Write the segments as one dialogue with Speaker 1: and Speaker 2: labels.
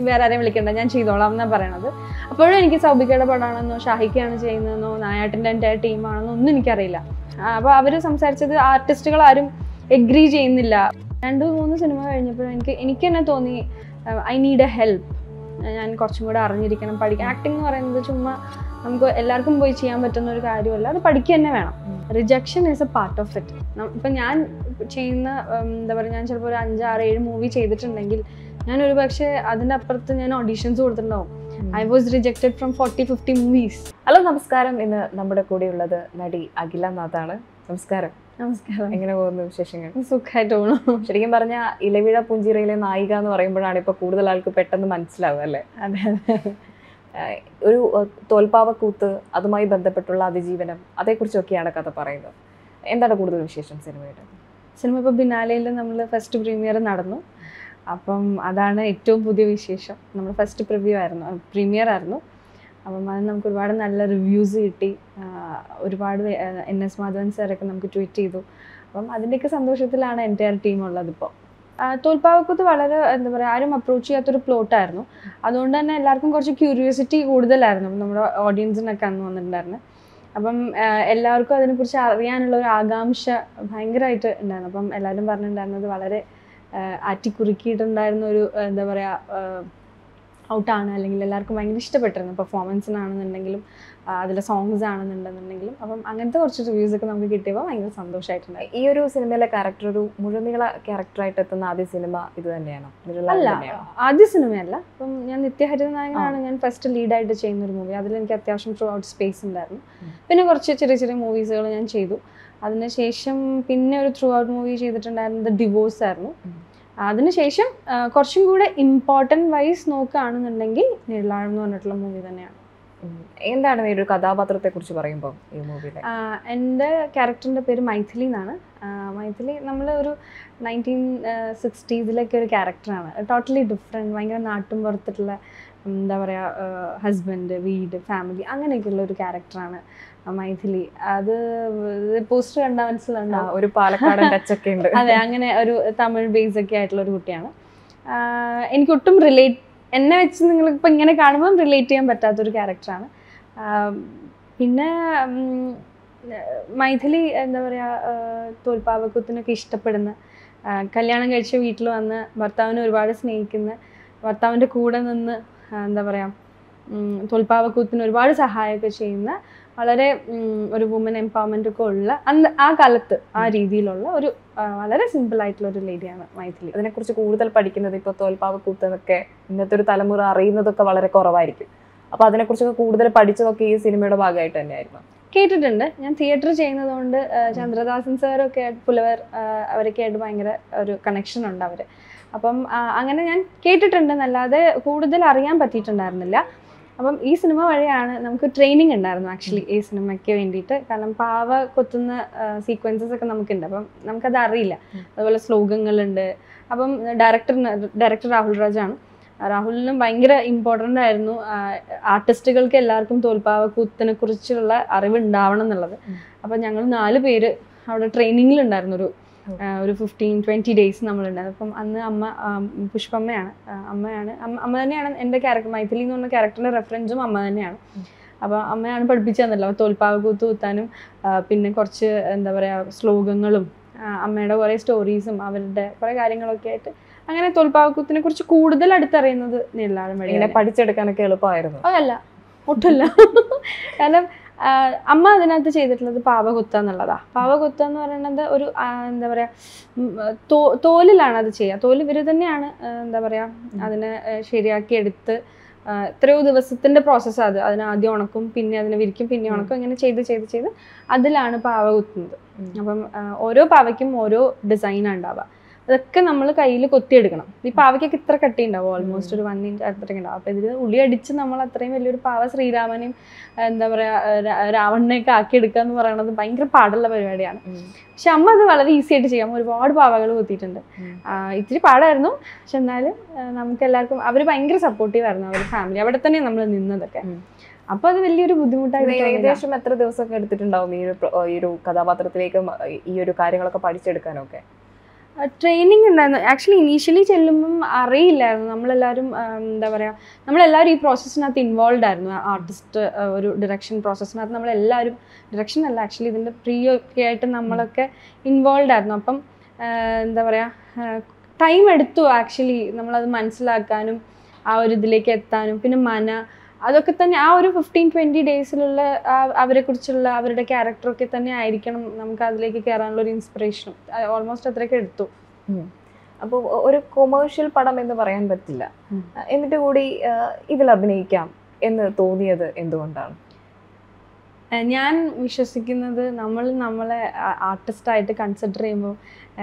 Speaker 1: വേറെ ആരെയും വിളിക്കണ്ട ഞാൻ ചെയ്തോളാം എന്നാണ് പറയണത് അപ്പോഴും എനിക്ക് സൗബിക്കയുടെ പടമാണെന്നോ ഷാഹിക്കാണ് ചെയ്യുന്നതെന്നോ നായാട്ടിൻ്റെ എൻ്റെ ടീമാണെന്നോ ഒന്നും എനിക്കറിയില്ല അപ്പോൾ അവർ സംസാരിച്ചത് ആർട്ടിസ്റ്റുകൾ ആരും എഗ്രി ചെയ്യുന്നില്ല രണ്ട് മൂന്ന് സിനിമ കഴിഞ്ഞപ്പോൾ എനിക്ക് എനിക്ക് തന്നെ തോന്നി ഐ നീഡ് എ ഹെൽപ്പ് ഞാൻ കുറച്ചും കൂടെ അറിഞ്ഞിരിക്കണം പഠിക്കാൻ ആക്ടിങ് എന്ന് പറയുന്നത് ചുമ്മാ നമുക്ക് എല്ലാവർക്കും പോയി ചെയ്യാൻ പറ്റുന്ന ഒരു കാര്യമല്ല അത് പഠിക്കുക തന്നെ വേണം rejection is a part of it ഇപ്പം ഞാൻ ചെയ്യുന്ന ഉം, എന്താ പറയുക ഞാൻ ചിലപ്പോൾ ഒരു അഞ്ചാറ് ഏഴ് മൂവി ചെയ്തിട്ടുണ്ടെങ്കിൽ ഞാൻ ഒരു പക്ഷേ അതിൻ്റെ അപ്പുറത്ത് ഞാൻ ഓഡീഷൻസ് കൊടുത്തിട്ടുണ്ടാവും I was rejected from forty fifty movies
Speaker 2: hello നമസ്കാരം ഇന്ന് നമ്മുടെ കൂടെയുള്ളത് നടി അഖില നാഥാണ് നമസ്കാരം
Speaker 1: നമസ്കാരം
Speaker 2: എങ്ങനെ പോകുന്നു വിശേഷങ്ങൾ
Speaker 1: സുഖമായിട്ട് പോകണം
Speaker 2: ശരിക്കും പറഞ്ഞ ഇലവിഴ പുഞ്ചിറയിലെ നായിക എന്ന് പറയുമ്പോഴാണ് ഇപ്പൊ കൂടുതൽ ആൾക്ക് പെട്ടെന്ന് മനസ്സിലാവുക അല്ലേ
Speaker 1: അതെ അതെ
Speaker 2: ആഹ് ഒരു ആഹ് തോൽപ്പാവക്കൂത്ത് അതുമായി ബന്ധപ്പെട്ടുള്ള അതിജീവനം അതേക്കുറിച്ചൊക്കെയാണ് കഥ പറയുന്നത് എന്താണ് കൂടുതൽ വിശേഷം സിനിമയുടെ
Speaker 1: സിനിമ ഇപ്പോൾ ബിനാലയിൽ നമ്മൾ ഫസ്റ്റ് പ്രീമിയർ നടന്നു അപ്പം അതാണ് ഏറ്റവും പുതിയ വിശേഷം നമ്മൾ ഫസ്റ്റ് പ്രിവ്യൂ ആയിരുന്നു പ്രീമിയർ ആയിരുന്നു അപ്പം അത് നമുക്ക് ഒരുപാട് നല്ല റിവ്യൂസ് കിട്ടി ആ, ഒരുപാട് എൻ എസ് മാധവൻ സാറൊക്കെ നമുക്ക് ട്വീറ്റ് ചെയ്തു അപ്പം അതിൻ്റെയൊക്കെ സന്തോഷത്തിലാണ് എൻ്റെ ടീം ഉള്ളത് ഇപ്പോൾ തോൽപ്പാവക്കുത്ത് വളരെ എന്താ പറയുക ആരും അപ്രോച്ച് ചെയ്യാത്തൊരു പ്ലോട്ടായിരുന്നു അതുകൊണ്ട് തന്നെ എല്ലാവർക്കും കുറച്ച് ക്യൂരിയോസിറ്റി കൂടുതലായിരുന്നു നമ്മുടെ ഓഡിയൻസിനൊക്കെ അന്ന് വന്നിട്ടുണ്ടായിരുന്നു അപ്പം ആ, എല്ലാവർക്കും അതിനെക്കുറിച്ച് അറിയാനുള്ള ഒരു ആകാംക്ഷ ഭയങ്കരമായിട്ട് ഉണ്ടായിരുന്നു അപ്പം എല്ലാവരും പറഞ്ഞിട്ടുണ്ടായിരുന്നത് വളരെ ആ, ആറ്റിക്കുറുക്കിയിട്ടുണ്ടായിരുന്ന ഒരു ആ, എന്താ പറയുക ഔട്ടാണ് അല്ലെങ്കിൽ എല്ലാവർക്കും ഭയങ്കര ഇഷ്ടപ്പെട്ടിരുന്നു പെർഫോമൻസിനാണെന്നുണ്ടെങ്കിലും അതിലെ സോങ്സ് ആണെന്നുണ്ടെന്നുണ്ടെങ്കിലും അപ്പം അങ്ങനത്തെ കുറച്ച് റിവ്യൂസ് ഒക്കെ നമുക്ക് കിട്ടിയപ്പോൾ ഭയങ്കര സന്തോഷമായിട്ടുണ്ടായി
Speaker 2: ഈ ഒരു സിനിമയിലെ ക്യാരക്ടർ ഒരു മുഴുനീള ക്യാരക്ടറായിട്ട് എത്തുന്ന ആദ്യ സിനിമ ഇത് തന്നെയാണോ നിഴലാൽ
Speaker 1: അല്ല
Speaker 2: തന്നെയാണോ?
Speaker 1: ആദ്യ സിനിമയല്ല അപ്പം ഞാൻ നിത്യഹരിത നായകനാണ് ഞാൻ ഫസ്റ്റ് ലീഡായിട്ട് ചെയ്യുന്ന ഒരു മൂവി അതിൽ എനിക്ക് അത്യാവശ്യം ത്രൂ ഔട്ട് സ്പേസ് ഉണ്ടായിരുന്നു
Speaker 2: ഉം.
Speaker 1: പിന്നെ കുറച്ച് ചെറിയ ചെറിയ മൂവീസുകൾ ഞാൻ ചെയ്തു അതിനുശേഷം പിന്നെ ഒരു ത്രൂ ഔട്ട് മൂവി ചെയ്തിട്ടുണ്ടായിരുന്നത് ഡിവോഴ്സ് ആയിരുന്നു
Speaker 2: ഉം.
Speaker 1: അതിനുശേഷം ആ, കുറച്ചും കൂടെ ഇമ്പോർട്ടൻറ്റ് വൈസ് നോക്കുകയാണെന്നുണ്ടെങ്കിൽ നിഴലാഴം എന്ന് പറഞ്ഞിട്ടുള്ള മൂവി തന്നെയാണ്
Speaker 2: ഉം. എന്താണ് ഈ ഒരു കഥാപാത്രത്തെ കുറിച്ച് പറയുമ്പോൾ ഈ മൂവിയിലെ
Speaker 1: ആ, എൻ്റെ ക്യാരക്ടറിൻ്റെ പേര് മൈഥിലി എന്നാണ് ആ, മൈഥിലി നമ്മൾ ഒരു നയൻറ്റീൻ സിക്സ്റ്റീസിലൊക്കെ ഒരു ക്യാരക്ടറാണ് ടോട്ടലി ഡിഫറെൻറ്റ് ഭയങ്കര നാട്ടും പുറത്തിട്ടുള്ള എന്താ പറയുക ഹസ്ബൻഡ് വീട് ഫാമിലി അങ്ങനെയൊക്കെയുള്ള ഒരു ക്യാരക്ടറാണ് മൈഥിലി അത് പോസ്റ്റർ കണ്ടാൽ
Speaker 2: ആ,
Speaker 1: മനസ്സിലുണ്ടാവും
Speaker 2: ഒരു പാലക്കാടൻ ടച്ചൊക്കെ ഉണ്ട്
Speaker 1: അതെ അങ്ങനെ ഒരു തമിഴ് ബേസ് ഒക്കെ ആയിട്ടുള്ള ഒരു കുട്ടിയാണ് ആഹ് എനിക്ക് ഒട്ടും റിലേറ്റ് എന്നെ വെച്ച് നിങ്ങൾ ഇപ്പം ഇങ്ങനെ കാണുമ്പം റിലേറ്റ് ചെയ്യാൻ പറ്റാത്തൊരു ക്യാരക്ടറാണ് പിന്നെ ഉം, മൈഥിലി എന്താ പറയുക തോൽപ്പാവക്കുത്തിനൊക്കെ ഇഷ്ടപ്പെടുന്ന ആഹ് കല്യാണം കഴിച്ച വീട്ടിൽ വന്ന് ഭർത്താവിനെ ഒരുപാട് സ്നേഹിക്കുന്ന ഭർത്താവിൻ്റെ കൂടെ നിന്ന് ആഹ് എന്താ പറയുക തോൽപ്പാവക്കൂത്തിന് ഒരുപാട് സഹായമൊക്കെ ചെയ്യുന്ന വളരെ ഉം, ഒരു വുമൻ എംപവർമെൻ്റ് ഒക്കെ ഉള്ള അന്ന് ആ കാലത്ത് ആ രീതിയിലുള്ള ഒരു ആ, വളരെ സിമ്പിൾ ആയിട്ടുള്ള ഒരു ലേഡിയാണ് മൈഥിലി
Speaker 2: അതിനെക്കുറിച്ച് കൂടുതൽ പഠിക്കുന്നത് ഇപ്പോൾ തോൽപ്പാവക്കൂത്ത് എന്നൊക്കെ ഇന്നത്തെ ഒരു തലമുറ അറിയുന്നതൊക്കെ വളരെ കുറവായിരിക്കും അപ്പൊ അതിനെക്കുറിച്ചൊക്കെ കൂടുതൽ പഠിച്ചതൊക്കെ ഈ സിനിമയുടെ ഭാഗമായിട്ട് തന്നെയായിരുന്നു
Speaker 1: കേട്ടിട്ടുണ്ട് ഞാൻ തിയേറ്റർ ചെയ്യുന്നതുകൊണ്ട് ആ, ചന്ദ്രദാസൻ സാറൊക്കെ ആയിട്ട് പുലവർ ആ, അവരൊക്കെ ആയിട്ട് ഭയങ്കര ഒരു കണക്ഷൻ ഉണ്ട് അവർ അപ്പം ആ, അങ്ങനെ ഞാൻ കേട്ടിട്ടുണ്ട് എന്നല്ലാതെ കൂടുതൽ അറിയാൻ പറ്റിയിട്ടുണ്ടായിരുന്നില്ല അപ്പം ഈ സിനിമ വഴിയാണ് നമുക്ക് ട്രെയിനിങ് ഉണ്ടായിരുന്നു ആക്ച്വലി ഈ സിനിമയ്ക്ക് വേണ്ടിയിട്ട് കാരണം പാവ കൊത്തുന്ന സീക്വൻസസ് ഒക്കെ നമുക്കുണ്ട് അപ്പം നമുക്കത് അറിയില്ല
Speaker 2: ഉം.
Speaker 1: അതുപോലെ ശ്ലോകങ്ങളുണ്ട് അപ്പം ഡയറക്ടർ ഡയറക്ടർ രാഹുൽ രാജാണ് രാഹുലിനും ഭയങ്കര ഇമ്പോർട്ടൻ്റ് ആയിരുന്നു ആർട്ടിസ്റ്റുകൾക്ക് എല്ലാവർക്കും തോൽപ്പാവക്കൂത്തിനെ കുറിച്ചുള്ള അറിവ് ഉണ്ടാവണം എന്നുള്ളത്
Speaker 2: ഉം.
Speaker 1: അപ്പം ഞങ്ങൾ നാല് പേര് അവിടെ ട്രെയിനിങ്ങിലുണ്ടായിരുന്നു ഒരു
Speaker 2: ഉം.
Speaker 1: ആ, ഒരു ഫിഫ്റ്റീൻ ട്വൻറ്റി ഡേയ്സ് നമ്മളുണ്ടായിരുന്നു അപ്പം അന്ന് അമ്മ ആ, പുഷ്പമ്മയാണ് ആ, അമ്മയാണ് അമ്മ അമ്മ തന്നെയാണ് എൻ്റെ ക്യാരക്ടർ മൈഥിലി എന്ന് പറഞ്ഞ ക്യാരക്ടറിൻ്റെ റെഫറൻസും അമ്മ തന്നെയാണ്
Speaker 2: ഉം.
Speaker 1: അപ്പോൾ അമ്മയാണ് പഠിപ്പിച്ചു തന്നല്ലോ തോൽപ്പാവക്കൂത്ത് കുത്താനും ആ, പിന്നെ കുറച്ച് എന്താ പറയുക ശ്ലോകങ്ങളും ആ, അമ്മയുടെ കുറേ സ്റ്റോറീസും അവരുടെ കുറേ കാര്യങ്ങളൊക്കെ ആയിട്ട് അങ്ങനെ തോൽപ്പാവക്കൂത്തിനെ കുറിച്ച് കൂടുതൽ അടുത്തറിയുന്നത് നെല്ലാഴം
Speaker 2: ഇങ്ങനെ
Speaker 1: വഴിയാണ്
Speaker 2: പഠിച്ചെടുക്കാനൊക്കെ എളുപ്പമായിരുന്നു
Speaker 1: അതല്ല ഒട്ടുമില്ല കാരണം ആ, അമ്മ അതിനകത്ത് ചെയ്തിട്ടുള്ളത് പാവകുത്ത എന്നുള്ളതാ പാവകുത്ത എന്ന് പറയുന്നത് ഒരു ആ, എന്താ പറയാ ഉം, തോ തോലിലാണ് അത് ചെയ്യുക തോല് ഇവർ തന്നെയാണ് ആ, എന്താ പറയാ അതിനെ ആ, ശരിയാക്കി എടുത്ത് ആ, എത്രയോ ദിവസത്തിന്റെ പ്രോസസ്സാണ് അത് അതിന് ആദ്യം ഉണക്കും പിന്നെ അതിനെ വിരിക്കും പിന്നെ
Speaker 2: ഉം.
Speaker 1: ഉണക്കും ഇങ്ങനെ ചെയ്ത് ചെയ്ത് ചെയ്ത് അതിലാണ് പാവ കുത്തുന്നത്
Speaker 2: ഉം.
Speaker 1: അപ്പം ആ, ഓരോ പാവയ്ക്കും ഓരോ ഡിസൈനാണ് ഉണ്ടാവുക അതൊക്കെ നമ്മൾ കയ്യിൽ കൊത്തിയെടുക്കണം ഈ പാവയ്ക്കൊക്കെ ഇത്ര കട്ടി ഉണ്ടാവും ഓൾമോസ്റ്റ് ഒരു വൺ ഇഞ്ച് അത്രയ്ക്ക് ഉണ്ടാവും അപ്പോൾ ഇതിൽ ഉളി അടിച്ച് നമ്മൾ അത്രയും വലിയൊരു പാവ ശ്രീരാമനെയും ആ, എന്താ പറയുക രാവണനെയൊക്കെ ആക്കിയെടുക്കുക എന്ന് പറയുന്നത് ഭയങ്കര പാടുള്ള പരിപാടിയാണ്
Speaker 2: ഉം.
Speaker 1: പക്ഷെ അമ്മ അത് വളരെ ഈസി ആയിട്ട് ചെയ്യാം ഒരുപാട് പാവകൾ കുത്തിയിട്ടുണ്ട്
Speaker 2: ഉം.
Speaker 1: ആ, ഇത്തിരി പാടായിരുന്നു പക്ഷെ എന്നാലും ആ, നമുക്ക് എല്ലാവർക്കും അവർ ഭയങ്കര സപ്പോർട്ടീവ് ആയിരുന്നു അവരുടെ ഫാമിലി അവിടെ തന്നെ നമ്മൾ നിന്നതൊക്കെ
Speaker 2: ഉം.
Speaker 1: അപ്പൊ അത് വലിയൊരു ബുദ്ധിമുട്ടായിട്ട്
Speaker 2: ഇത്
Speaker 1: തോന്നിയില്ല.
Speaker 2: ഏകദേശം എത്ര ദിവസമൊക്കെ എടുത്തിട്ടുണ്ടാവും ഈ ഒരു പ്ര- ഈ ഒരു കഥാപാത്രത്തിലേക്ക് മ- ഈ ഒരു കാര്യങ്ങളൊക്കെ പഠിച്ചെടുക്കാനൊക്കെ
Speaker 1: ട്രെയിനിങ് ഉണ്ടായിരുന്നു ആക്ച്വലി ഇനീഷ്യലി ചെല്ലുമ്പം അറിയില്ലായിരുന്നു നമ്മളെല്ലാവരും ആ, എന്താ പറയുക നമ്മളെല്ലാവരും ഈ പ്രോസസ്സിനകത്ത് ഇൻവോൾവ് ആയിരുന്നു ആർട്ടിസ്റ്റ് ഒരു ഡിറക്ഷൻ പ്രോസസ്സിനകത്ത് നമ്മളെല്ലാവരും ഡിറക്ഷൻ അല്ല ആക്ച്വലി ഇതിൻ്റെ പ്രീ ഒക്കെ ആയിട്ട് നമ്മളൊക്കെ ഇൻവോൾവ് ആയിരുന്നു അപ്പം ആ, എന്താ പറയുക ടൈം എടുത്തു ആക്ച്വലി നമ്മളത് മനസ്സിലാക്കാനും ആ ഒരു ഇതിലേക്ക് എത്താനും പിന്നെ മന അതൊക്കെ തന്നെ ആ ഒരു ഫിഫ്റ്റീൻ ട്വൻറ്റി ഡേയ്സിലുള്ള അവരെ കുറിച്ചുള്ള അവരുടെ ക്യാരക്ടറൊക്കെ തന്നെ ആയിരിക്കണം നമുക്ക് അതിലേക്ക് കയറാനുള്ള ഒരു ഇൻസ്പിറേഷനും ഓൾമോസ്റ്റ് അത്രയൊക്കെ എടുത്തു
Speaker 2: അപ്പോൾ ഒരു കൊമേഴ്ഷ്യൽ പടം എന്ന് പറയാൻ പറ്റില്ല
Speaker 1: ഉം.
Speaker 2: എന്നിട്ട് കൂടി ആ, ഇതിൽ അഭിനയിക്കാം എന്ന് തോന്നിയത് എന്തുകൊണ്ടാണ്
Speaker 1: ഏഹ് ഞാൻ വിശ്വസിക്കുന്നത് നമ്മൾ നമ്മളെ ആർട്ടിസ്റ്റായിട്ട് കൺസിഡർ ചെയ്യുമ്പോൾ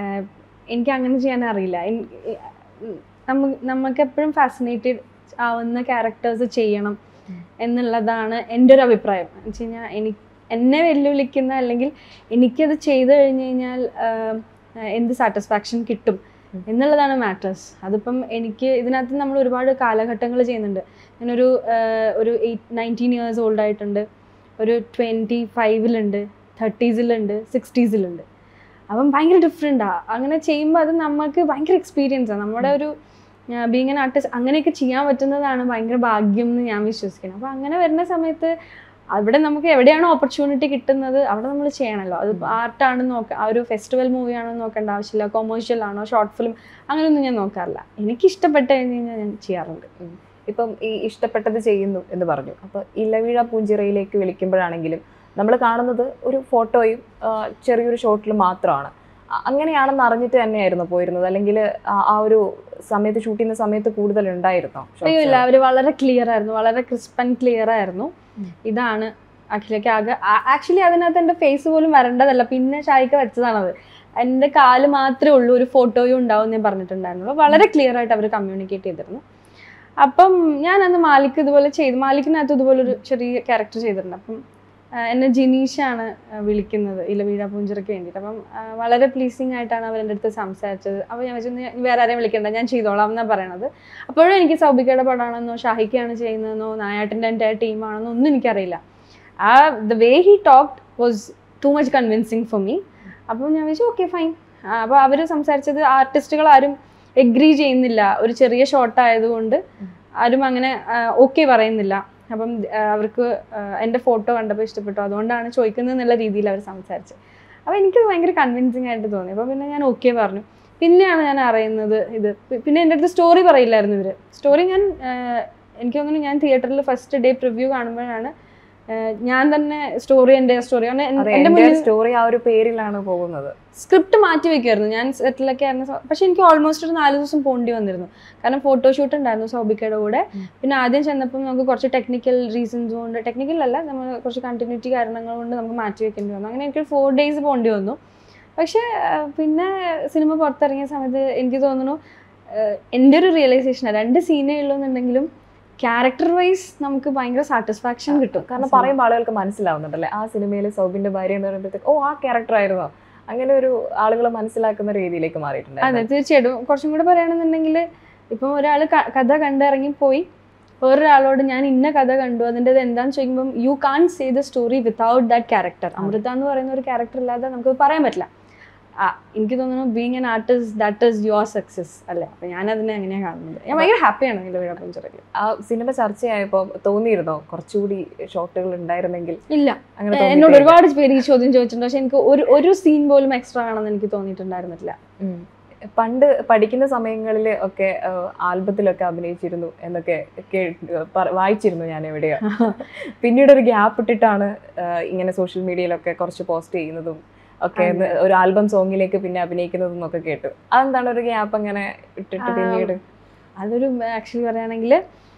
Speaker 1: എനിക്ക് അങ്ങനെ ചെയ്യാൻ അറിയില്ല എൻ- ഉം നമ്മ നമുക്ക് എപ്പോഴും ഫാസിനേറ്റഡ് ആവുന്ന ക്യാരക്ടേഴ്സ് ചെയ്യണം
Speaker 2: ഉം.
Speaker 1: എന്നുള്ളതാണ് എൻ്റെ ഒരു അഭിപ്രായം എന്ന് വെച്ച് കഴിഞ്ഞാൽ എനിക്ക് എന്നെ വെല്ലുവിളിക്കുന്ന അല്ലെങ്കിൽ എനിക്കത് ചെയ്തു കഴിഞ്ഞ് കഴിഞ്ഞാൽ ആഹ്, എന്ത് സാറ്റിസ്ഫാക്ഷൻ കിട്ടും
Speaker 2: ഉം.
Speaker 1: എന്നുള്ളതാണ് മാറ്റേഴ്സ് അതിപ്പം എനിക്ക് ഇതിനകത്ത് നമ്മൾ ഒരുപാട് കാലഘട്ടങ്ങൾ ചെയ്യുന്നുണ്ട് ഞാനൊരു ആഹ്, ഒരു എയ്റ്റ് നയൻറ്റീൻ ഇയേഴ്സ് ഓൾഡ് ആയിട്ടുണ്ട് ഒരു ട്വൻറ്റി ഫൈവിലുണ്ട് തേർട്ടീസിലുണ്ട് സിക്സ്റ്റീസിലുണ്ട് അപ്പം ഭയങ്കര ഡിഫറെൻറ്റാണ് അങ്ങനെ ചെയ്യുമ്പോൾ അത് നമുക്ക് ഭയങ്കര എക്സ്പീരിയൻസാണ് നമ്മുടെ ഒരു ബീങ് ആൻ ആർട്ടിസ്റ്റ് അങ്ങനെയൊക്കെ ചെയ്യാൻ പറ്റുന്നതാണ് ഭയങ്കര ഭാഗ്യം എന്ന് ഞാൻ വിശ്വസിക്കുന്നത് അപ്പോൾ അങ്ങനെ വരുന്ന സമയത്ത് അവിടെ നമുക്ക് എവിടെയാണോ ഓപ്പർച്യൂണിറ്റി കിട്ടുന്നത് അവിടെ നമ്മൾ ചെയ്യണമല്ലോ അത് ആർട്ടാണെന്ന് നോക്ക ആ ഒരു ഫെസ്റ്റിവൽ മൂവി ആണോ നോക്കേണ്ട ആവശ്യമില്ല കൊമേഴ്ഷ്യൽ ആണോ ഷോർട്ട് ഫിലിം അങ്ങനെയൊന്നും ഞാൻ നോക്കാറില്ല എനിക്ക് ഇഷ്ടപ്പെട്ട് കഴിഞ്ഞ് കഴിഞ്ഞാൽ ഞാൻ ചെയ്യാറുണ്ട്
Speaker 2: ഇപ്പം ഈ ഇഷ്ടപ്പെട്ടത് ചെയ്യുന്നു എന്ന് പറഞ്ഞു അപ്പോൾ ഇലവീഴ പൂഞ്ചിറയിലേക്ക് വിളിക്കുമ്പോഴാണെങ്കിലും നമ്മൾ കാണുന്നത് ഒരു ഫോട്ടോയും ആ, ചെറിയൊരു ഷോട്ടിലും മാത്രമാണ് അ- അങ്ങനെയാണെന്ന് അറിഞ്ഞിട്ട് തന്നെയായിരുന്നു പോയിരുന്നത് അല്ലെങ്കിൽ ആ ഒരു സമയത്ത് ഷൂട്ട് ചെയ്യുന്ന സമയത്ത് കൂടുതൽ ഉണ്ടായിരുന്നോ
Speaker 1: അയ്യോ ഇല്ല അവർ വളരെ ക്ലിയർ ആയിരുന്നു വളരെ ക്രിസ്പ് ആൻഡ് ക്ലിയർ ആയിരുന്നു
Speaker 2: ഉം.
Speaker 1: ഇതാണ് അഖിലയ്ക്ക് ആകെ ആക്ച്വലി അതിനകത്ത് എൻ്റെ ഫേസ് പോലും വരേണ്ടതല്ല പിന്നെ ഷായിക്ക് വെച്ചതാണത് എൻ്റെ കാല് മാത്രമേ ഉള്ളൂ ഒരു ഫോട്ടോയും ഉണ്ടാവും എന്ന് ഞാൻ പറഞ്ഞിട്ടുണ്ടായിരുന്നുള്ളൂ വളരെ ക്ലിയർ ആയിട്ട് അവർ കമ്മ്യൂണിക്കേറ്റ് ചെയ്തിരുന്നു അപ്പം ഞാൻ അന്ന് മാലിക് ഇതുപോലെ ചെയ്തു മാലിക്കിനകത്ത് ഇതുപോലെ ഒരു ചെറിയ ക്യാരക്ടർ ചെയ്തിട്ടുണ്ട് അപ്പം ആ, എന്നെ ജിനീഷാണ് ആ, വിളിക്കുന്നത് ഇലവീഴ പൂഞ്ചിറയ്ക്ക് വേണ്ടിയിട്ട് അപ്പം ആ, വളരെ പ്ലീസിങ് ആയിട്ടാണ് അവർ എൻ്റെ അടുത്ത് സംസാരിച്ചത് അപ്പോൾ ഞാൻ വെച്ചു "നീ വേറെ ആരെയും വിളിക്കണ്ട ഞാൻ ചെയ്തോളാം എന്നാണ് പറയണത് അപ്പോഴും എനിക്ക് സൗബിക്കയുടെ പടമാണെന്നോ ഷാഹിക്കാണ് ചെയ്യുന്നതെന്നോ നായാട്ടിൻ്റെ എൻ്റെ ടീമാണെന്നോ ഒന്നും എനിക്കറിയില്ല ആ the way he talked was too much convincing for me അപ്പോൾ ഞാൻ വെച്ചു ഓക്കെ ഫൈൻ അപ്പോൾ അവർ സംസാരിച്ചത് ആർട്ടിസ്റ്റുകൾ ആരും എഗ്രി ചെയ്യുന്നില്ല ഒരു ചെറിയ ഷോട്ട് ആയതുകൊണ്ട് ആരും അങ്ങനെ ഓക്കെ പറയുന്നില്ല അപ്പം ആ, അവർക്ക് ആ, എൻ്റെ ഫോട്ടോ കണ്ടപ്പോൾ ഇഷ്ടപ്പെട്ടു അതുകൊണ്ടാണ് ചോദിക്കുന്നത് എന്നുള്ള രീതിയിൽ അവർ സംസാരിച്ചത് അപ്പോൾ എനിക്ക് ഭയങ്കര കൺവിൻസിങ് ആയിട്ട് തോന്നി അപ്പോൾ പിന്നെ ഞാൻ ഓക്കെ പറഞ്ഞു പിന്നെയാണ് ഞാൻ അറിയുന്നത് ഇത് പി- പിന്നെ എൻ്റെ അടുത്ത് സ്റ്റോറി പറയില്ലായിരുന്നു ഇവർ സ്റ്റോറി ഞാൻ ആ, എനിക്ക് തോന്നുന്നു ഞാൻ തിയേറ്ററിൽ ഫസ്റ്റ് ഡേ പ്രിവ്യൂ കാണുമ്പോഴാണ് ആ, ഞാൻ തന്നെ സ്റ്റോറി എൻ്റെ സ്റ്റോറി
Speaker 2: അതെ
Speaker 1: എൻ്റെ
Speaker 2: എൻ്റെ
Speaker 1: മുന്നിൽ
Speaker 2: സ്റ്റോറി ആ ഒരു പേരിലാണ് പോകുന്നത്
Speaker 1: സ്ക്രിപ്റ്റ് മാറ്റി വെക്കുമായിരുന്നു ഞാൻ സെറ്റിലൊക്കെ ആയിരുന്ന സ- പക്ഷെ എനിക്ക് ഓൾമോസ്റ്റ് ഒരു നാല് ദിവസം പോണ്ടി വന്നിരുന്നു കാരണം ഫോട്ടോഷൂട്ട് ഉണ്ടായിരുന്നു സൗബിക്കയുടെ കൂടെ
Speaker 2: ഉം.
Speaker 1: പിന്നെ ആദ്യം ചെന്നപ്പോൾ നമുക്ക് കുറച്ച് ടെക്നിക്കൽ റീസൺസ് കൊണ്ട് ടെക്നിക്കൽ അല്ല നമ്മൾ കുറച്ച് കണ്ടിന്യൂറ്റി കാരണങ്ങൾ കൊണ്ട് നമുക്ക് മാറ്റി വെക്കേണ്ടി വന്നു അങ്ങനെ എനിക്ക് ഫോർ ഡേയ്സ് പോണ്ടി വന്നു പക്ഷേ ആ, പിന്നെ സിനിമ പുറത്തിറങ്ങിയ സമയത്ത് എനിക്ക് തോന്നുന്നു ആ, എൻ്റെ ഒരു റിയലൈസേഷൻ രണ്ട് സീനേ ഉള്ളൂ എന്നുണ്ടെങ്കിലും ക്യാരക്ടർ വൈസ് നമുക്ക് ഭയങ്കര സാറ്റിസ്ഫാക്ഷൻ കിട്ടും
Speaker 2: കാരണം പറയുമ്പോൾ ആളുകൾക്ക് മനസ്സിലാവുന്നുണ്ടല്ലേ ആ സിനിമയിൽ സൗബിന്റെ ഭാര്യ എന്ന് പറയുമ്പോഴത്തേക്ക് ഓ ആ ക്യാരക്ടർ ആയിരുന്നോ അങ്ങനെ ഒരു ആളുകൾ മനസ്സിലാക്കുന്ന രീതിയിലേക്ക്
Speaker 1: അതെ
Speaker 2: മാറിയിട്ടുണ്ട്
Speaker 1: തീർച്ചയായിട്ടും കുറച്ചും കൂടെ പറയുകയാണെന്നുണ്ടെങ്കിൽ ഇപ്പം ഒരാൾ കഥ കണ്ടിറങ്ങിപ്പോയി വേറൊരാളോട് ഞാൻ ഇന്ന കഥ കണ്ടു അതിൻ്റെ എന്താന്ന് ചോദിക്കുമ്പം you can't say the story without that character Amrita എന്ന് പറയുന്ന ഒരു ക്യാരക്ടർ ഇല്ലാതെ നമുക്ക് പറയാൻ പറ്റില്ല ആ എനിക്ക് തോന്നുന്നു being an artist that is your success അല്ലേ അപ്പം ഞാൻ അതിനെ അങ്ങനെയാണ് കാണുന്നത് ഞാൻ ഭയങ്കര ഹാപ്പിയാണ് ഇലവിഴ പഞ്ചറയിൽ
Speaker 2: ആ സിനിമ ചർച്ചയായപ്പോൾ തോന്നിയിരുന്നോ കുറച്ചുകൂടി ഷോട്ടുകൾ ഉണ്ടായിരുന്നെങ്കിൽ
Speaker 1: ഇല്ല
Speaker 2: അങ്ങനെ
Speaker 1: എന്നോട്
Speaker 2: തോന്നിയിട്ടില്ല.
Speaker 1: ഒരുപാട് പേര് ഈ ചോദ്യം ചോദിച്ചിട്ടുണ്ട് പക്ഷെ എനിക്ക് ഒരു ഒരു സീൻ പോലും എക്സ്ട്രാ ആണെന്ന് എനിക്ക് തോന്നിയിട്ടുണ്ടായിരുന്നില്ല
Speaker 2: ഉം. പണ്ട് പഠിക്കുന്ന സമയങ്ങളിൽ ഒക്കെ ആൽബത്തിലൊക്കെ അഭിനയിച്ചിരുന്നു എന്നൊക്കെ കേ- പറ- വായിച്ചിരുന്നു ഞാൻ എവിടെയോ പിന്നീട് ഒരു ഗ്യാപ്പ് ഇട്ടിട്ടാണ് ആ, ഇങ്ങനെ സോഷ്യൽ മീഡിയയിലൊക്കെ കുറച്ച് പോസ്റ്റ് ചെയ്യുന്നതും ഒക്കെ
Speaker 1: അതെ.
Speaker 2: ഒരു ആൽബം സോങ്ങിലേക്ക് പിന്നെ അഭിനയിക്കുന്നതും ഒക്കെ കേട്ടു അതെന്താണ് ഒരു ഗ്യാപ്പ് അങ്ങനെ ഇട്ടിട്ട്
Speaker 1: ആ,
Speaker 2: പിന്നീട്
Speaker 1: അതൊരു ആക്ച്വലി പറയുകയാണെങ്കിൽ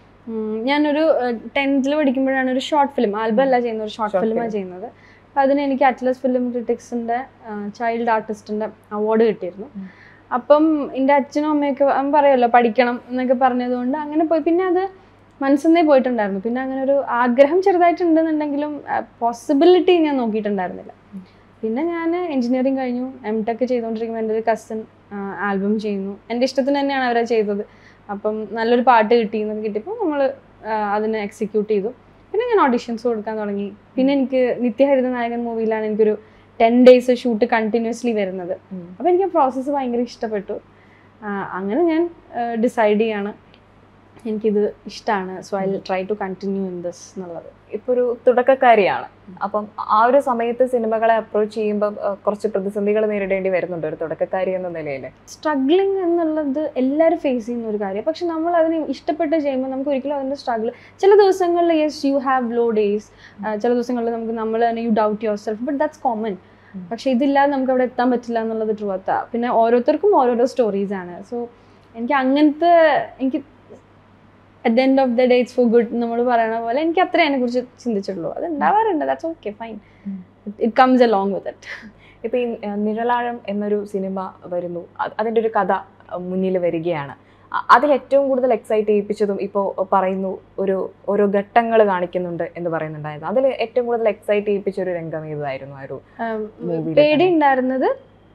Speaker 1: ഞാനൊരു ടെൻത്തിൽ പഠിക്കുമ്പോഴാണ് ഒരു ഷോർട്ട് ഫിലിം ആൽബം അല്ല ചെയ്യുന്നത് ഒരു ഷോർട്ട്
Speaker 2: Short
Speaker 1: ഫിലിമാണ്
Speaker 2: film.
Speaker 1: ചെയ്യുന്നത് അപ്പം അതിന് എനിക്ക് അറ്റ്ലസ് ഫിലിം ക്രിറ്റിക്സിൻ്റെ ചൈൽഡ് ആർട്ടിസ്റ്റിൻ്റെ അവാർഡ് കിട്ടിയിരുന്നു
Speaker 2: ഉം.
Speaker 1: അപ്പം എൻ്റെ അച്ഛനും അമ്മയൊക്കെ അവൻ പറയുമല്ലോ പഠിക്കണം എന്നൊക്കെ പറഞ്ഞതുകൊണ്ട് അങ്ങനെ പോയി പിന്നെ അത് മനസ്സിന്നേ പോയിട്ടുണ്ടായിരുന്നു പിന്നെ അങ്ങനെ ഒരു ആഗ്രഹം ചെറുതായിട്ടുണ്ടെന്നുണ്ടെങ്കിലും പോസിബിലിറ്റി ഞാൻ നോക്കിയിട്ടുണ്ടായിരുന്നില്ല
Speaker 2: ഉം.
Speaker 1: പിന്നെ ഞാൻ എഞ്ചിനീയറിങ് കഴിഞ്ഞു എം ടെക് ചെയ്തുകൊണ്ടിരിക്കുമ്പോൾ എൻ്റെ ഒരു കസിൻ ആൽബം ചെയ്യുന്നു എൻ്റെ ഇഷ്ടത്തിന് തന്നെയാണ് അവരെ ചെയ്തത് അപ്പം നല്ലൊരു പാട്ട് കിട്ടി എന്നൊക്കെ കിട്ടിയപ്പോൾ നമ്മൾ അതിനെ എക്സിക്യൂട്ട് ചെയ്തു പിന്നെ ഞാൻ ഓഡിഷൻസ് കൊടുക്കാൻ തുടങ്ങി പിന്നെ എനിക്ക് നിത്യഹരിത നായകൻ മൂവിയിലാണ് എനിക്കൊരു ടെൻ ഡേയ്സ് ഷൂട്ട് കണ്ടിന്യൂസ്ലി വരുന്നത്
Speaker 2: ഉം.
Speaker 1: അപ്പോൾ എനിക്ക് ആ പ്രോസസ്സ് ഭയങ്കര ഇഷ്ടപ്പെട്ടു ആ, അങ്ങനെ ഞാൻ ഡിസൈഡ് ചെയ്യാണ് എനിക്കിത് ഇഷ്ടമാണ് so I try to continue in this എന്നുള്ളത്
Speaker 2: ഇപ്പൊ ഒരു തുടക്കക്കാരിയാണ് അപ്പം ആ ഒരു സമയത്ത് സിനിമകളെ അപ്രോച്ച് ചെയ്യുമ്പോൾ കുറച്ച് പ്രതിസന്ധികൾ നേരിടേണ്ടി വരുന്നുണ്ട് ഒരു തുടക്കക്കാരി എന്ന നിലയിൽ
Speaker 1: സ്ട്രഗ്ലിങ് എന്നുള്ളത് എല്ലാവരും ഫേസ് ചെയ്യുന്ന ഒരു കാര്യം പക്ഷെ നമ്മൾ അതിനെ ഇഷ്ടപ്പെട്ട് ചെയ്യുമ്പോൾ നമുക്ക് ഒരിക്കലും അതിൻ്റെ സ്ട്രഗിൾ ചില ദിവസങ്ങളിൽ yes you have low days ചില ദിവസങ്ങളിൽ നമുക്ക് നമ്മൾ തന്നെ you doubt yourself but that's common
Speaker 2: ഉം.
Speaker 1: പക്ഷെ ഇതില്ലാതെ നമുക്ക് അവിടെ എത്താൻ പറ്റില്ല എന്നുള്ളത് ട്രൂവത്താ പിന്നെ ഓരോരുത്തർക്കും ഓരോരോ സ്റ്റോറീസ് ആണ് സോ എനിക്ക് അങ്ങനത്തെ എനിക്ക് at the end of the day it's for good നമ്മൾ പറയണ പോലെ എനിക്ക് അത്രേ അതിനെക്കുറിച്ച് ചിന്തിച്ചിട്ടുള്ളൂ അത് ഉണ്ടാവാറുണ്ട് ദാറ്റ്സ് ഓക്കെ ഫൈൻ
Speaker 2: ഉം.
Speaker 1: It comes along with it
Speaker 2: ഇപ്പൊ ഈ ആ, നിഴലാഴം എന്നൊരു സിനിമ വരുന്നു അത് അതിന്റെ ഒരു കഥ ആ, മുന്നിൽ വരികയാണ് അ- അതിൽ ഏറ്റവും കൂടുതൽ എക്സൈറ്റ് ചെയ്യിപ്പിച്ചതും ഇപ്പോൾ പറയുന്നു ഒരു ഓരോ ഘട്ടങ്ങൾ കാണിക്കുന്നുണ്ട് എന്ന് പറയുന്നുണ്ടായിരുന്നു അതിൽ ഏറ്റവും കൂടുതൽ എക്സൈറ്റ് ചെയ്യിപ്പിച്ച ഒരു രംഗം ഏതായിരുന്നു ആ ഒരു Movie ലെ
Speaker 1: പേടി
Speaker 2: തന്നെ.
Speaker 1: ഉണ്ടായിരുന്നത്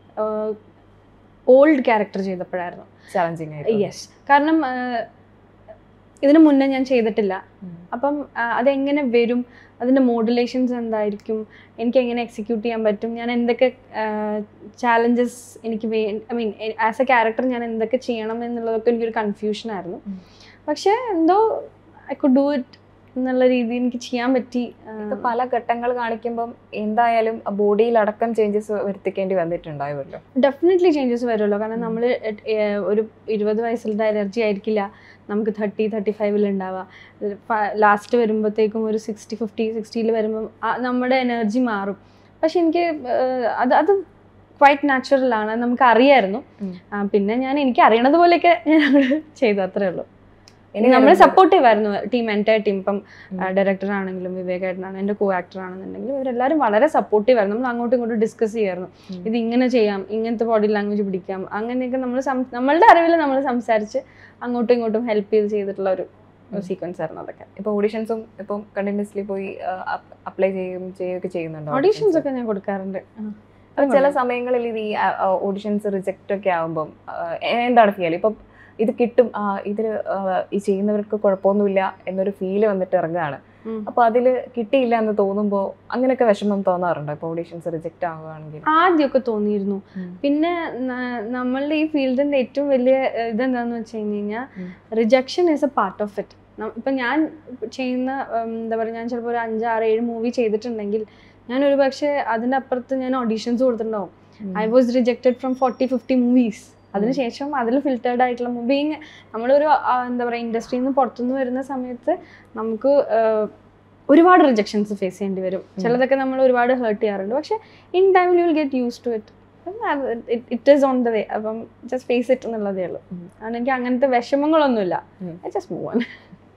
Speaker 1: ഓൾഡ് ക്യാരക്ടർ ചെയ്തപ്പോഴായിരുന്നു
Speaker 2: ചലഞ്ചിങ് ആയിരുന്നു
Speaker 1: യെസ് കാരണം ആഹ്, ഇതിന് മുന്നേ ഞാൻ ചെയ്തിട്ടില്ല
Speaker 2: ഉം.
Speaker 1: അപ്പം ആഹ്, അതെങ്ങനെ വരും അതിൻ്റെ മോഡുലേഷൻസ് എന്തായിരിക്കും എനിക്ക് എങ്ങനെ എക്സിക്യൂട്ട് ചെയ്യാൻ പറ്റും ഞാൻ എന്തൊക്കെ ചാലഞ്ചസ് എനിക്ക് വേ I mean as a character ഞാൻ എന്തൊക്കെ ചെയ്യണം എന്നുള്ളതൊക്കെ എനിക്കൊരു കൺഫ്യൂഷൻ ആയിരുന്നു
Speaker 2: ഉം.
Speaker 1: പക്ഷേ എന്തോ ഐ കുഡ് ഡു ഇറ്റ് എന്നുള്ള രീതിയിൽ എനിക്ക് ചെയ്യാൻ പറ്റി ആഹ്,
Speaker 2: ഇപ്പൊ പല ഘട്ടങ്ങൾ കാണിക്കുമ്പം എന്തായാലും ബോഡിയിൽ അടക്കം ചേഞ്ചസ് വരുത്തിക്കേണ്ടി വന്നിട്ടുണ്ടാവുമല്ലോ
Speaker 1: ഡെഫിനറ്റ്ലി ചേഞ്ചസ് വരുമല്ലോ കാരണം
Speaker 2: ഉം.
Speaker 1: നമ്മൾ ഒരു ഇരുപത് വയസ്സിലത്തെ എനർജി ആയിരിക്കില്ല നമുക്ക് തേർട്ടി തേർട്ടി ഫൈവിൽ ഉണ്ടാവുക ലാസ്റ്റ് വരുമ്പോഴത്തേക്കും ഒരു സിക്സ്റ്റി ഫിഫ്റ്റി സിക്സ്റ്റിയിൽ വരുമ്പം ആ നമ്മുടെ എനർജി മാറും പക്ഷെ എനിക്ക് ഏഹ്, അത് അത് ക്വൈറ്റ് നാച്ചുറൽ ആണ് അത് നമുക്ക് അറിയായിരുന്നു
Speaker 2: ഉം.
Speaker 1: ആ, പിന്നെ ഞാൻ എനിക്ക് അറിയണത് പോലെയൊക്കെ ഞാൻ അങ്ങോട്ട് ചെയ്തു അത്രേ ഉള്ളൂ
Speaker 2: ഇനി
Speaker 1: നമ്മൾ
Speaker 2: വരുന്നത്
Speaker 1: സപ്പോർട്ടീവ് ആയിരുന്നു ടീം എൻ്റെ ടീം ഇപ്പം
Speaker 2: ഉം.
Speaker 1: ഡയറക്ടർ ആണെങ്കിലും വിവേക് ഏട്ടനാണ് എൻ്റെ കോ ആക്ടർ ആണെന്നുണ്ടെങ്കിലും ഇവരെല്ലാവരും വളരെ സപ്പോർട്ടീവ് ആയിരുന്നു നമ്മൾ അങ്ങോട്ടും ഇങ്ങോട്ടും ഡിസ്കസ് ചെയ്യായിരുന്നു
Speaker 2: ഉം.
Speaker 1: ഇത് ഇങ്ങനെ ചെയ്യാം ഇങ്ങനത്തെ ബോഡി ലാംഗ്വേജ് പിടിക്കാം അങ്ങനെയൊക്കെ നമ്മൾ നമ്മളുടെ അറിവിൽ നമ്മൾ സംസാരിച്ച് അങ്ങോട്ടും ഇങ്ങോട്ടും ഹെൽപ്പ് ചെയ്ത് ചെയ്തിട്ടുള്ള ഒരു
Speaker 2: ഉം.
Speaker 1: സീക്വൻസ് ആയിരുന്നു അതൊക്കെ
Speaker 2: ഇപ്പൊ ഓഡിഷൻസും ഇപ്പം കണ്ടിന്യൂസ്ലി പോയി അപ്ലൈ ചെയ്യും ചെയ്യുകയൊക്കെ ചെയ്യുന്നുണ്ടോ
Speaker 1: ഓഡീഷൻസ് ഒക്കെ ഞാൻ കൊടുക്കാറുണ്ട് ആ.
Speaker 2: അപ്പൊ ചില സമയങ്ങളിൽ ഇത് ഈ ഓഡിഷൻസ് റിജക്റ്റ് ഒക്കെ ആകുമ്പം ആ, എന്താണ് ഫീൽ ഇപ്പം ഇത് കിട്ടും ആ, ഇതില് ആ, ഈ ചെയ്യുന്നവർക്ക് കുഴപ്പമൊന്നുമില്ല എന്നൊരു ഫീല് വന്നിട്ട് ഇറങ്ങുകയാണ്
Speaker 1: ഉം.
Speaker 2: അപ്പൊ അതില് കിട്ടിയില്ല എന്ന് തോന്നുമ്പോൾ അങ്ങനെയൊക്കെ വിഷമം തോന്നാറുണ്ടോ ഇപ്പൊ ഓഡീഷൻസ് റിജക്റ്റ് ആവുകയാണെങ്കിൽ
Speaker 1: ആദ്യമൊക്കെ തോന്നിയിരുന്നു
Speaker 2: ഉം.
Speaker 1: പിന്നെ ന- നമ്മളുടെ ഈ ഫീൽഡിന്റെ ഏറ്റവും വലിയ ഏഹ്, ഇതെന്താന്ന് വെച്ച് കഴിഞ്ഞ് കഴിഞ്ഞാൽ
Speaker 2: ഉം.
Speaker 1: Rejection is a part of it ഇപ്പം ഞാൻ ചെയ്യുന്ന ഉം, എന്താ പറയുക ഞാൻ ചിലപ്പോൾ ഒരു അഞ്ച് ആറ് ഏഴ് മൂവി ചെയ്തിട്ടുണ്ടെങ്കിൽ ഞാൻ ഒരു പക്ഷേ അതിൻ്റെ അപ്പുറത്ത് ഞാൻ ഓഡീഷൻസ് കൊടുത്തിട്ടുണ്ടാവും I was rejected from forty fifty movies അതിനുശേഷം അതിൽ ഫിൽറ്റേർഡ് ആയിട്ടുള്ള മൂവിങ് നമ്മളൊരു ആ, എന്താ പറയുക ഇൻഡസ്ട്രിയിൽ നിന്ന് പുറത്തുനിന്ന് വരുന്ന സമയത്ത് നമുക്ക് ആഹ്, ഒരുപാട് റിജക്ഷൻസ് ഫേസ് ചെയ്യേണ്ടി വരും ചിലതൊക്കെ നമ്മൾ ഒരുപാട് ഹേർട്ട് ചെയ്യാറുണ്ട് പക്ഷെ ഇൻ ടൈമിൽ you will get used to it it is on the way അപ്പം ജസ്റ്റ് ഫേസ് ഇറ്റ് എന്നുള്ളതേ ഉള്ളൂ
Speaker 2: ഉം.
Speaker 1: അതുകൊണ്ട് എനിക്ക് അങ്ങനത്തെ വിഷമങ്ങളൊന്നുമില്ല
Speaker 2: ഉം.
Speaker 1: ജസ്റ്റ് മൂവ് ഓൺ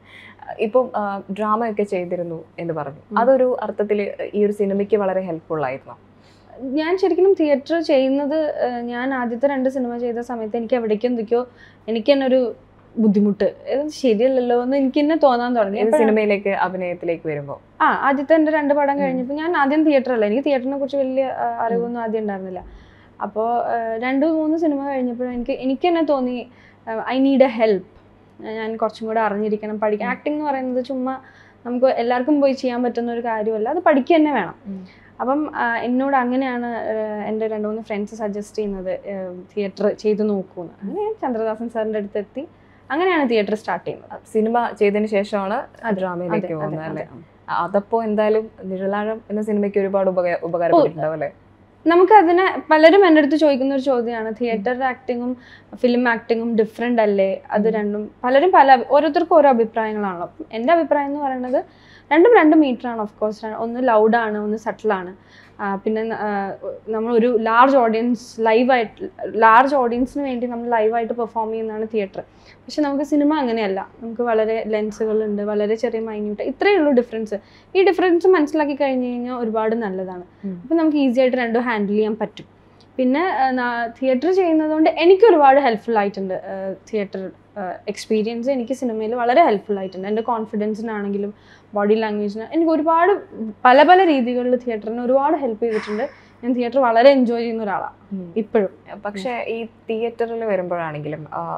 Speaker 2: ഇപ്പം ഡ്രാമ ഒക്കെ ചെയ്തിരുന്നു എന്ന് പറഞ്ഞു
Speaker 1: ഉം.
Speaker 2: അതൊരു അർത്ഥത്തിൽ ഈ ഒരു സിനിമയ്ക്ക് വളരെ ഹെൽപ്ഫുൾ ആയിരുന്നു
Speaker 1: ഞാൻ ശരിക്കും തിയേറ്റർ ചെയ്യുന്നത് ഏഹ്, ഞാൻ ആദ്യത്തെ രണ്ട് സിനിമ ചെയ്ത സമയത്ത് എനിക്ക് എവിടേക്കും എന്തൊക്കെയോ എനിക്ക് തന്നെ ഒരു ബുദ്ധിമുട്ട് ഇത് ശരിയല്ലല്ലോ എന്ന് എനിക്ക് തന്നെ തോന്നാൻ തുടങ്ങി
Speaker 2: ഏത്
Speaker 1: അപ്പോഴാണ്
Speaker 2: സിനിമയിലേക്ക് അഭിനയത്തിലേക്ക് വരുമ്പോൾ
Speaker 1: ആ ആദ്യത്തെ എൻ്റെ രണ്ട് പടം
Speaker 2: ഉം.
Speaker 1: കഴിഞ്ഞപ്പോൾ ഞാൻ ആദ്യം തിയേറ്ററല്ല എനിക്ക് തിയേറ്ററിനെ കുറിച്ച് വലിയ ആ, അറിവൊന്നും ആദ്യം ഉണ്ടായിരുന്നില്ല അപ്പോൾ രണ്ട് മൂന്ന് സിനിമ കഴിഞ്ഞപ്പോൾ എനിക്ക് എനിക്ക് തന്നെ തോന്നി ഐ നീഡ് എ ഹെൽപ്പ് ഞാൻ കുറച്ചും കൂടെ അറിഞ്ഞിരിക്കണം പഠിക്കാൻ ആക്ടിംഗ് എന്ന് പറയുന്നത് ചുമ്മാ നമുക്ക് എല്ലാവർക്കും പോയി ചെയ്യാൻ പറ്റുന്ന ഒരു കാര്യമല്ല അത് പഠിക്കുക തന്നെ വേണം
Speaker 2: ഉം.
Speaker 1: അപ്പം ആ, എന്നോട് അങ്ങനെയാണ് ആ, എൻ്റെ രണ്ട് മൂന്ന് ഫ്രണ്ട്സ് സജസ്റ്റ് ചെയ്യുന്നത് തിയേറ്റർ ചെയ്ത് നോക്കൂന്ന് അങ്ങനെ ഞാൻ ചന്ദ്രദാസൻ സാറിൻ്റെ അടുത്ത് എത്തി അങ്ങനെയാണ് തിയേറ്റർ സ്റ്റാർട്ട് ചെയ്യുന്നത്
Speaker 2: സിനിമ ചെയ്തതിന് ശേഷമാണ്
Speaker 1: അതെ,
Speaker 2: ഡ്രാമയിലേക്ക്
Speaker 1: അതെ,
Speaker 2: പോകുന്നത്
Speaker 1: അതെ,
Speaker 2: അല്ലേ
Speaker 1: അതെ.
Speaker 2: അതപ്പോ എന്തായാലും നിഴലാഴം എന്ന സിനിമയ്ക്ക് ഒരുപാട് ഉപകാര ഉപകാരപ്പെട്ടിട്ടുണ്ടാവും അല്ലേ
Speaker 1: നമുക്ക് അതിനെ പലരും എൻ്റെ അടുത്ത് ചോദിക്കുന്ന ഒരു ചോദ്യമാണ് തിയേറ്റർ ആക്ടിങ്ങും ഫിലിം ആക്ടിങ്ങും ഡിഫറെൻ്റ് അല്ലേ അത്
Speaker 2: ഉം.
Speaker 1: രണ്ടും പലരും പല ഓരോരുത്തർക്കും ഓരോ അഭിപ്രായങ്ങളാണല്ലോ അപ്പം എൻ്റെ അഭിപ്രായം എന്ന് പറയുന്നത് രണ്ടും രണ്ട് മീറ്ററാണ് ഓഫ് കോഴ്സ് ഒന്ന് ലൗഡാണ് ഒന്ന് സട്ടിലാണ് പിന്നെ ആ, നമ്മൾ ഒരു ലാർജ് ഓഡിയൻസ് ലൈവായിട്ട് ലാർജ് ഓഡിയൻസിന് വേണ്ടി നമ്മൾ ലൈവായിട്ട് പെർഫോം ചെയ്യുന്നതാണ് തിയേറ്റർ പക്ഷെ നമുക്ക് സിനിമ അങ്ങനെയല്ല നമുക്ക് വളരെ ലെൻസുകളുണ്ട് വളരെ ചെറിയ മൈന്യൂട്ട് ഇത്രയേ ഉള്ളൂ ഡിഫറൻസ് ഈ ഡിഫറൻസ് മനസ്സിലാക്കി കഴിഞ്ഞ് കഴിഞ്ഞാൽ ഒരുപാട് നല്ലതാണ്
Speaker 2: ഉം.
Speaker 1: അപ്പം നമുക്ക് ഈസി ആയിട്ട് രണ്ടും ഹാൻഡിൽ ചെയ്യാൻ പറ്റും പിന്നെ തിയേറ്റർ ചെയ്യുന്നതുകൊണ്ട് എനിക്ക് ഒരുപാട് ഹെൽപ്ഫുൾ ആയിട്ടുണ്ട് തിയേറ്റർ എക്സ്പീരിയൻസ് എനിക്ക് സിനിമയിൽ വളരെ ഹെൽപ്ഫുൾ ആയിട്ടുണ്ട് എൻ്റെ കോൺഫിഡൻസിനാണെങ്കിലും ബോഡി ലാംഗ്വേജിന് എനിക്ക് ഒരുപാട് പല പല രീതികളിൽ തിയേറ്ററിന് ഒരുപാട് ഹെൽപ്പ് ചെയ്തിട്ടുണ്ട് ഞാൻ തിയേറ്റർ വളരെ എൻജോയ് ചെയ്യുന്ന ഒരാളാണ് ഇപ്പോഴും
Speaker 2: പക്ഷെ ഈ തിയേറ്ററിൽ വരുമ്പോഴാണെങ്കിലും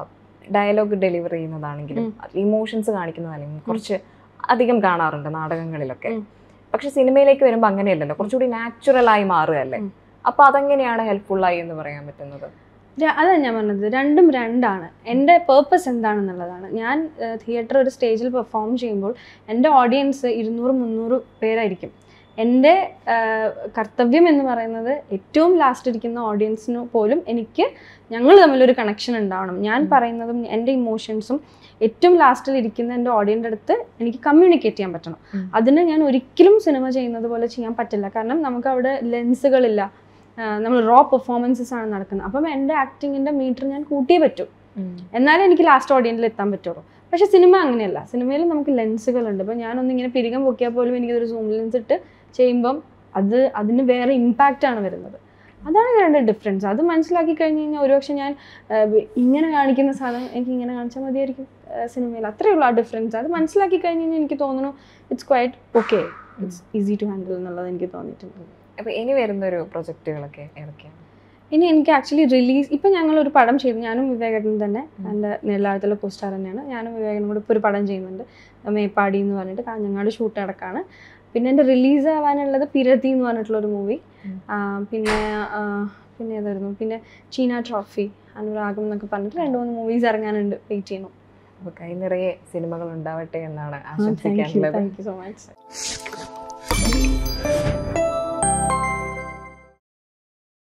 Speaker 2: ഡയലോഗ് ഡെലിവർ ചെയ്യുന്നതാണെങ്കിലും
Speaker 1: ഉം.
Speaker 2: ഇമോഷൻസ് കാണിക്കുന്നതാണെങ്കിലും കുറച്ച് അധികം കാണാറുണ്ട് നാടകങ്ങളിലൊക്കെ
Speaker 1: ഉം.
Speaker 2: പക്ഷെ സിനിമയിലേക്ക് വരുമ്പോൾ അങ്ങനെയല്ലല്ലോ കുറച്ചുകൂടി നാച്ചുറൽ ആയി മാറുകയല്ലേ
Speaker 1: ഉം.
Speaker 2: അപ്പൊ അതെങ്ങനെയാണ് ഹെൽപ്ഫുൾ ആയി എന്ന് പറയാൻ പറ്റുന്നത്
Speaker 1: ര- അതാണ് ഞാൻ പറഞ്ഞത് രണ്ടും രണ്ടാണ് എൻ്റെ പേർപ്പസ് എന്താണെന്നുള്ളതാണ് ഞാൻ തിയേറ്റർ ഒരു സ്റ്റേജിൽ പെർഫോം ചെയ്യുമ്പോൾ എൻ്റെ ഓഡിയൻസ് ഇരുന്നൂറ് മുന്നൂറ് പേരായിരിക്കും എൻ്റെ ആഹ്, കർത്തവ്യം എന്ന് പറയുന്നത് ഏറ്റവും ലാസ്റ്റ് ഇരിക്കുന്ന ഓഡിയൻസിന് പോലും എനിക്ക് ഞങ്ങൾ തമ്മിലൊരു കണക്ഷൻ ഉണ്ടാവണം ഞാൻ
Speaker 2: ഉം.
Speaker 1: പറയുന്നതും എൻ്റെ ഇമോഷൻസും ഏറ്റവും ലാസ്റ്റിൽ ഇരിക്കുന്ന എൻ്റെ ഓഡിയൻ്റെ അടുത്ത് എനിക്ക് കമ്മ്യൂണിക്കേറ്റ് ചെയ്യാൻ പറ്റണം
Speaker 2: ഉം.
Speaker 1: അതിന് ഞാൻ ഒരിക്കലും സിനിമ ചെയ്യുന്നത് പോലെ ചെയ്യാൻ പറ്റില്ല കാരണം നമുക്ക് അവിടെ ലെൻസുകളില്ല നമ്മൾ റോ പെർഫോമൻസസ് ആണ് നടക്കുന്നത് അപ്പം എൻ്റെ ആക്ടിങ്ങിൻ്റെ മീറ്റർ ഞാൻ കൂട്ടിയേ പറ്റൂ എന്നാലേ എനിക്ക് ലാസ്റ്റ് ഓഡിയൻസിൽ എത്താൻ പറ്റുള്ളൂ പക്ഷേ സിനിമ അങ്ങനെയല്ല സിനിമയിൽ നമുക്ക് ലെൻസുകളുണ്ട് അപ്പോൾ ഞാനൊന്ന് ഇങ്ങനെ പിരികം പൊക്കിയാൽ പോലും എനിക്കൊരു സൂം ലെൻസ് ഇട്ട് ചെയ്യുമ്പം അത് അതിന് വേറെ ഇമ്പാക്റ്റ് ആണ് വരുന്നത് അതാണ് രണ്ട് ഡിഫറൻസ് അത് മനസ്സിലാക്കി കഴിഞ്ഞ് കഴിഞ്ഞാൽ ഒരുപക്ഷെ ഞാൻ ആ, ഇങ്ങനെ കാണിക്കുന്ന സാധനം എനിക്ക് ഇങ്ങനെ കാണിച്ചാൽ മതിയായിരിക്കും സിനിമയിൽ അത്രയേ ഉള്ളൂ ആ ഡിഫറൻസ് അത് മനസ്സിലാക്കി കഴിഞ്ഞ് കഴിഞ്ഞാൽ എനിക്ക് തോന്നുന്നു it's quite okay it's easy to handle എന്നുള്ളത് എനിക്ക് തോന്നിയിട്ടുണ്ട്
Speaker 2: അപ്പൊ ഇനി വരുന്ന ഒരു പ്രൊജക്റ്റുകളൊക്കെ ഏതൊക്കെയാണ്
Speaker 1: ഇനി എനിക്ക് ആക്ച്വലി റിലീസ് ഇപ്പം ഞങ്ങളൊരു പടം ചെയ്തു ഞാനും വിവേകനും തന്നെ
Speaker 2: ഉം.
Speaker 1: എൻ്റെ നെല്ലാഴത്തുള്ള പോസ്റ്റാർ തന്നെയാണ് ഞാനും വിവേകനും കൂടെ ഇപ്പോൾ ഒരു പടം ചെയ്യുന്നുണ്ട് മേപ്പാടി എന്ന് പറഞ്ഞിട്ട് കാഞ്ഞങ്ങാട് ഷൂട്ട് നടക്കാണ് പിന്നെ എൻ്റെ റിലീസ് ആവാനുള്ളത് പിരതി എന്ന് പറഞ്ഞിട്ടുള്ളൊരു മൂവി
Speaker 2: ഉം.
Speaker 1: പിന്നെ ആ, പിന്നെ ഏതായിരുന്നു പിന്നെ ചീന ട്രോഫി അനുരാഗം എന്നൊക്കെ പറഞ്ഞിട്ട് രണ്ട് മൂന്ന് മൂവീസ് ഇറങ്ങാനുണ്ട് വെയിറ്റ് ചെയ്യണം
Speaker 2: അപ്പൊ കൈ നിറയെ സിനിമകൾ ഉണ്ടാവട്ടെ എന്നാണ്
Speaker 1: താങ്ക് യു
Speaker 2: ആശംസിക്കാനുള്ളത്
Speaker 1: താങ്ക് യു സോ മച്ച്